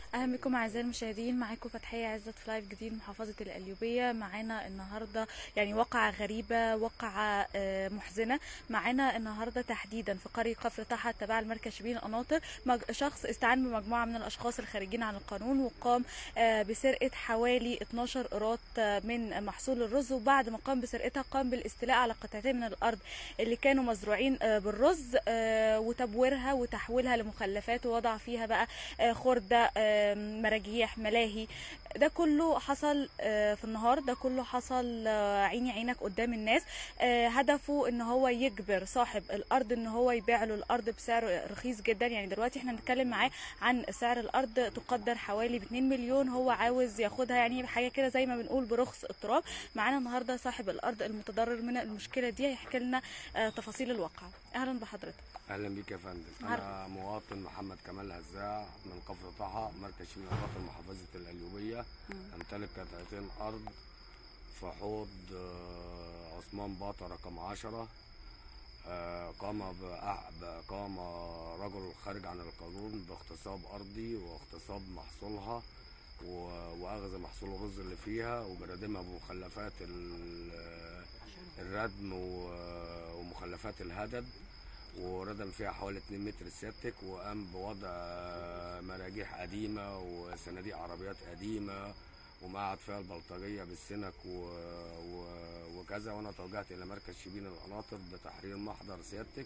اهلا بكم اعزائي المشاهدين معاكم فتحيه عزت في لايف جديد محافظه القليوبيه معانا النهارده يعني واقعه غريبه واقعه آه، محزنه معانا النهارده تحديدا في قريه كفر طحا تبع المركز شبين القناطر مج- شخص استعان بمجموعه من الاشخاص الخارجين عن القانون وقام آه، بسرقه حوالي 12 قراط آه، من محصول الرز وبعد ما قام بسرقتها قام بالاستيلاء على قطعتين من الارض اللي كانوا مزروعين آه، بالرز آه، وتبويرها وتحويلها لمخلفات ووضع فيها بقى آه، خردة آه، مراجيح ملاهي ده كله حصل آه، في النهار ده كله حصل آه، عيني عينك قدام الناس آه، هدفه ان هو يجبر صاحب الارض ان هو يبيع له الارض بسعر رخيص جدا يعني دلوقتي احنا بنتكلم معاه عن سعر الارض تقدر حوالي ب 2 مليون هو عاوز ياخدها يعني حاجه كده زي ما بنقول برخص التراب معانا النهارده صاحب الارض المتضرر من المشكله دي هيحكي لنا آه، تفاصيل الواقعه اهلا بحضرتك اهلا بيك يا فندم انا مواطن محمد كمال هزاع من كفر طحا مركز شمال الوطن محافظه القليوبيه امتلك قطعتين ارض في حوض آه، عثمان باطا رقم عشرة آه، قام بأح- ب- قام رجل خارج عن القانون باغتصاب ارضي واغتصاب محصولها و- واخذ محصول الرز اللي فيها وبردمها بمخلفات ال- الردم و- ومخلفات الهدد وردم فيها حوالي 2 متر سيادتك وقام بوضع آه، مراجيح قديمة وصناديق عربيات قديمة ومقعد فيها البلطجية بالسنك و... و... وكذا وأنا توجهت إلى مركز شبين القناطر بتحرير محضر سيادتك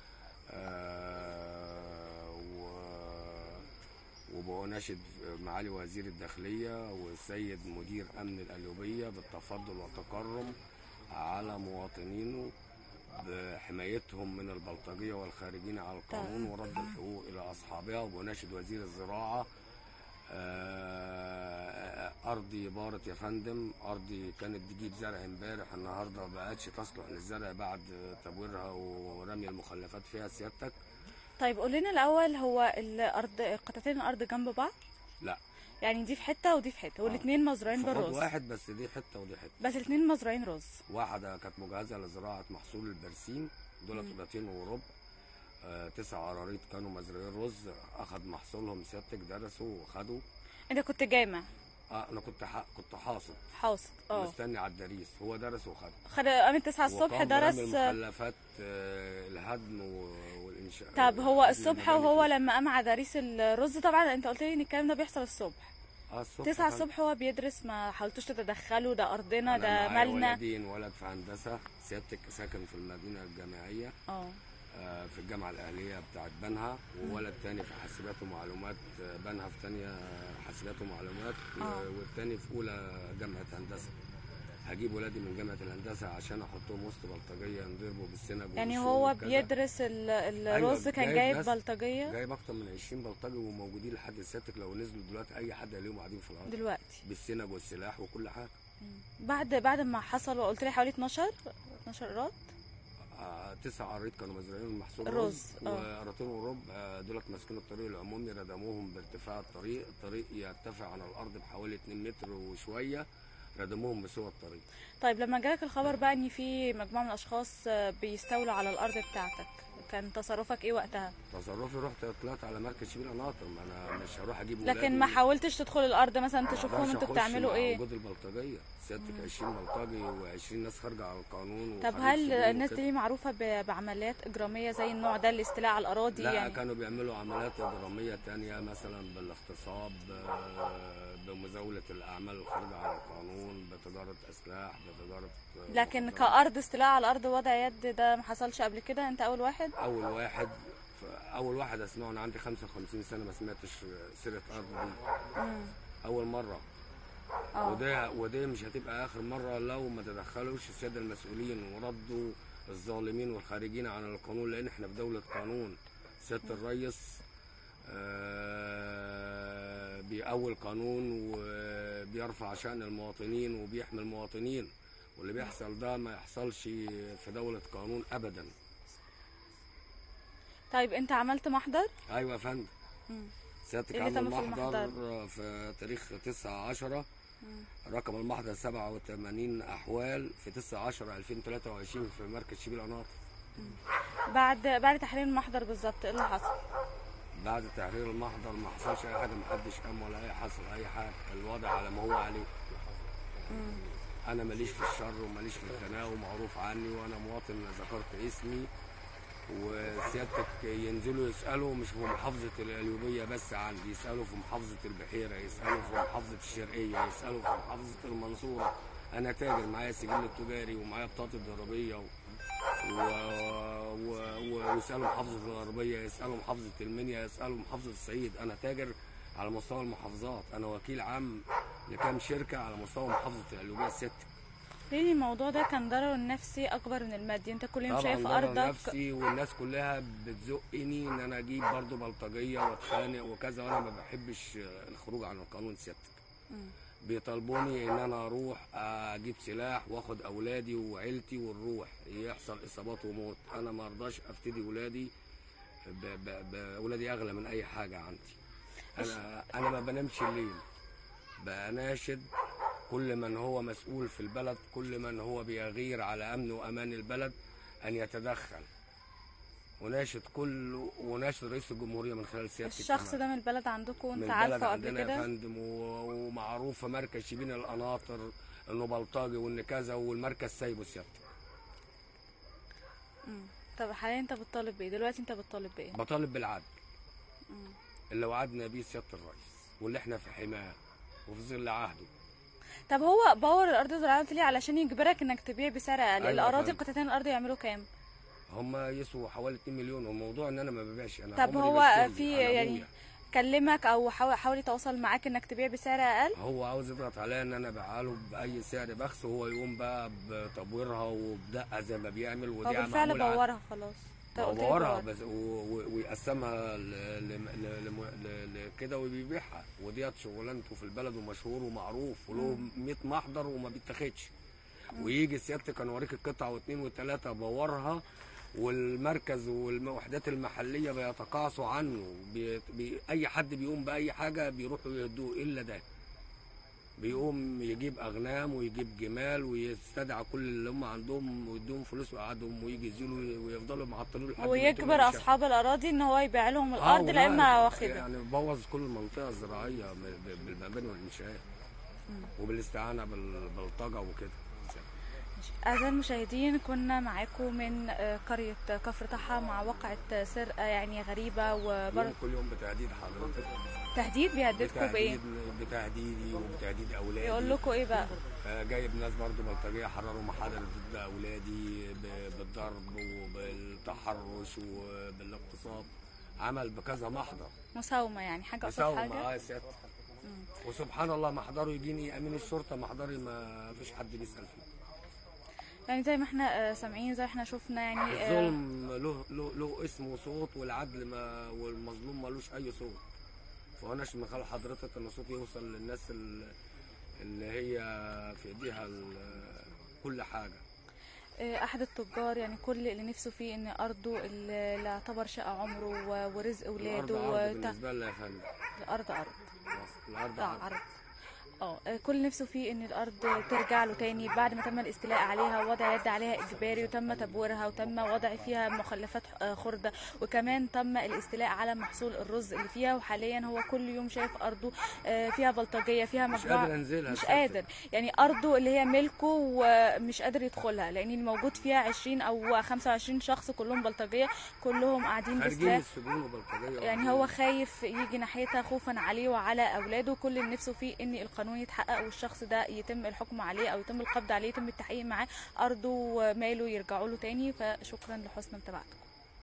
آه، و... وبناشد معالي وزير الداخلية والسيد مدير أمن القليوبية بالتفضل والتكرم على مواطنينه بحمايتهم من البلطجية والخارجين على القانون ورد الحقوق إلى أصحابها وبناشد وزير الزراعة آه، أرضي بارت يا فندم أرضي كانت بتجيب زرع امبارح النهاردة بقتش تصلح للزرع بعد تبويرها ورمي المخلفات فيها سيادتك طيب قول لنا الاول هو الارض قطعتين الارض جنب بعض لا يعني دي في حته ودي في حته والاثنين مزروعين في حوض بالرز واحد بس دي حتة ودي حتة بس الاثنين مزروعين رز واحدة كانت مجهزة لزراعة محصول البرسيم دول قطعتين وربع آه، تسع قراريط كانوا مزروعين رز أخد محصولهم سيادتك درسوا وخدوا انت كنت جامع آه أنا كنت ح... كنت حاصد حاصد اه مستني على الدريس هو درس وخد خد قامت 9 الصبح وقام درس برمي المخلفات آه، الهدم و- والإنشاء طب هو الهدم الصبح المباني وهو فيه. لما قام على دريس الرز طبعا انت قلت لي ان الكلام ده بيحصل الصبح آه الصبح 9 كان- الصبح هو بيدرس ما حاولتوش تتدخلوا ده ارضنا أنا ده معايا مالنا ولدين ولد في هندسة سيادتك ساكن في المدينة الجامعية اه آه، في الجامعة الأهلية بتاعت بنها وولد تاني في حاسبات ومعلومات آه، بنها في تانية آه، حاسبات ومعلومات و- آه. والتاني في أولى جامعة هندسة هجيب ولادي من جامعة الهندسة عشان أحطهم وسط بلطجية ينضربوا بالسنج يعني والشوم هو وكذا. بيدرس ال- الرز أيوة، كان جايب جايب ناس- بلطجيه جايب أكتر من 20 بلطجي وموجودين لحد سيادتك لو نزلوا دلوقتي أي حد هيلاقيهم قاعدين في الأرض دلوقتي بالسنج والسلاح وكل حاجة بعد بعد ما حصل وقلت لي حوالي 12 12 قراط آه، تسع قريت كانوا مزرعين المحصول رز، رز آه. وقراطين وربع آه، دولت ماسكين الطريق العمومي ردموهم بارتفاع الطريق الطريق يرتفع عن الارض بحوالي 2 متر وشويه ردموهم بسوى الطريق طيب لما جالك الخبر بقى ان في مجموعه من الاشخاص آه، بيستولوا على الارض بتاعتك كان تصرفك ايه وقتها تصرفي رحت طلعت على مركز شبين قناطر ما انا مش هروح اجيب لكن ما ولادي. حاولتش تدخل الارض مثلا ما تشوفهم أقدرش انتوا أخش بتعملوا مع ايه وجود البلطجيه سيادتك 20 بلطجي و20 ناس خارجه على القانون طب وخارج هل سجون الناس وكده. دي معروفه ب- بعمليات اجراميه زي النوع ده الاستيلاء على الاراضي لا يعني كانوا بيعملوا عمليات إجرامية تانية مثلا بالاغتصاب آه، بمزاولة الأعمال الخارجة عن القانون بتجارة أسلحة بتجارة آه، لكن مخدرات. كارض استيلاء على الارض وضع يد ده ما حصلش قبل كده انت اول واحد أول واحد ف- أول واحد أسمعه أنا عندي 55 سنة ما سمعتش سيرة أرض دي أول مرة اه وده وده مش هتبقى آخر مرة لو ما تدخلوش السادة المسؤولين وردوا الظالمين والخارجين عن القانون لأن إحنا في دولة قانون سيادة الرئيس آه، بيقوي القانون وبيرفع شأن المواطنين وبيحمي المواطنين واللي بيحصل ده ما يحصلش في دولة قانون أبدا طيب انت عملت محضر أيوة يا فندم مم. سيادتك إيه اللي عامل تم في محضر المحضر؟ في تاريخ 9 10 رقم المحضر 87 أحوال في 9 10 2023 في مركز شبيل قناطر بعد بعد تحرير المحضر بالظبط ايه اللي حصل بعد تحرير المحضر ما حصلش اي حاجه ما حدش قام ولا اي حصل اي حاجه الوضع على ما هو عليه انا ماليش في الشر وماليش في الخناقه ومعروف عني وانا مواطن ذكرت اسمي وسيادتك ينزلوا يسالوا مش في محافظه القليوبيه بس عندي يسالوا في محافظه البحيره يسالوا في محافظه الشرقيه يسالوا في محافظه المنصوره انا تاجر معايا سجل التجاري ومعايا بطاقه الضريبيه و... و... و... و... ويسالوا محافظه الغربيه يسالوا محافظه المنيا يسالوا محافظه الصعيد انا تاجر على مستوى المحافظات انا وكيل عام لكام شركه على مستوى محافظه القليوبيه الست ليه الموضوع ده كان ضرره النفسي اكبر من المادي انت كل يوم طبعا شايف ضرر ارضك نفسي والناس كلها بتزقني ان انا اجيب برضو بلطجيه واتخانق وكذا وانا ما بحبش الخروج عن القانون سيادتك مم. بيطالبوني ان انا اروح اجيب سلاح واخد اولادي وعيلتي ونروح يحصل اصابات وموت انا ما ارضاش افتدي ولادي ب- ب- ب- ولادي اغلى من اي حاجه عندي انا انا ما بنامش الليل بناشد كل من هو مسؤول في البلد كل من هو بيغير على امن وامان البلد ان يتدخل وناشد كل وناشد رئيس الجمهوريه من خلال سيادتك الشخص كمان. ده من البلد عندكم من وانت البلد عارفه قبل عندنا يا كده فندم و- ومعروف في مركز شبين القناطر انه بلطجي وان كذا والمركز سايبه سيادتك مم. طب حاليا انت بتطالب بايه دلوقتي انت بتطالب بايه بطالب بالعدل مم. اللي وعدنا بيه سياده الرئيس واللي احنا في حماه وفي ظل عهده طب هو باور الارض الزراعيه قلت لي علشان يجبرك انك تبيع بسعر اقل أيوة الاراضي فهمت. قطعتين الارض يعملوا كام هم يسووا حوالي 2 مليون والموضوع ان انا ما ببيعش انا طب عمري هو بشتري في على يعني أبويا. كلمك او حاول حاول يتواصل معاك انك تبيع بسعر اقل هو عاوز يضغط عليا ان انا ابيعها له باي سعر بخس وهو يقوم بقى بتبويرها وبدقه زي ما بيعمل هو ودي بالفعل معمول عن- بورها خلاص انت هو قلت لي بورها بور. بس و- و- ويقسمها ل- ل- ل- لم- ل- ل- كده وبيبيعها وديت شغلانته في البلد ومشهور ومعروف وله 100 محضر وما بيتاخدش ويجي سيادتك انا اوريك القطعه واثنين وثلاثه بورها والمركز والوحدات المحليه بيتقاعسوا عنه بي بي اي حد بيقوم باي حاجه بيروحوا يهدوه الا ده بيقوم يجيب اغنام ويجيب جمال ويستدعى كل اللي هم عندهم ويديهم فلوس ويقعدهم ويجي يزيلوا ويفضلوا معطلين لحد ما ويجبر يتم الإنشاء. اصحاب الاراضي ان هو يبيع لهم آه، الارض والله لا اما واخدها يعني بوظ كل المنطقه الزراعيه ب- ب- بالمباني والانشاءات وبالاستعانه بالبلطجه وكده أعزائي المشاهدين كنا معاكم من آه، قرية كفر طحا مع وقعة سرقة يعني غريبة وبر يوم كل يوم بتهديد حضرتك تهديد بيهددكم بإيه؟ بتهديد بتهديدي وبتهديد اولادي يقول لكم إيه بقى؟ آه، جايب ناس برضو بلطجيه حرروا محاضر ضد اولادي ب- بالضرب وبالتحرش وبالاغتصاب عمل بكذا محضر مساومة يعني حاجة قصاد مساومة حاجة؟ اه يا سيادة وسبحان الله محضره يجيني امين الشرطه محضري ما فيش حد بيسال فيه يعني زي ما احنا آه، سامعين زي ما احنا شفنا يعني آه، الظلم له له له اسم وصوت والعدل ما والمظلوم ملوش اي صوت فانا عشان مخلي حضرتك ان صوتي يوصل للناس ال- اللي هي في ايديها ال- كل حاجه آه، أحد التجار يعني كل اللي نفسه فيه إن أرضه اللي اللي اعتبر شقة عمره و- ورزق الارض ولاده عرض وت- بالنسبه لنا يا فندم الأرض أرض الارض اه عرض عرض اه آه، كل نفسه فيه ان الارض ترجع له تاني بعد ما تم الاستيلاء عليها ووضع يد عليها اجباري وتم تبويرها وتم وضع فيها مخلفات آه، خردة وكمان تم الاستيلاء على محصول الرز اللي فيها وحاليا هو كل يوم شايف ارضه آه، فيها بلطجية فيها مش مجموعة قادر انزلها مش سيادتك. قادر يعني ارضه اللي هي ملكه ومش قادر يدخلها لان الموجود فيها 20 او 25 شخص كلهم بلطجيه كلهم قاعدين خارجين بسلاح السجون وبلطجيه يعني هو خايف يجي ناحيتها خوفا عليه وعلى اولاده كل اللي نفسه فيه ان القانون يتحقق والشخص ده يتم الحكم عليه او يتم القبض عليه يتم التحقيق معاه ارضه وماله يرجعوا له تاني فشكرا لحسن متابعتكم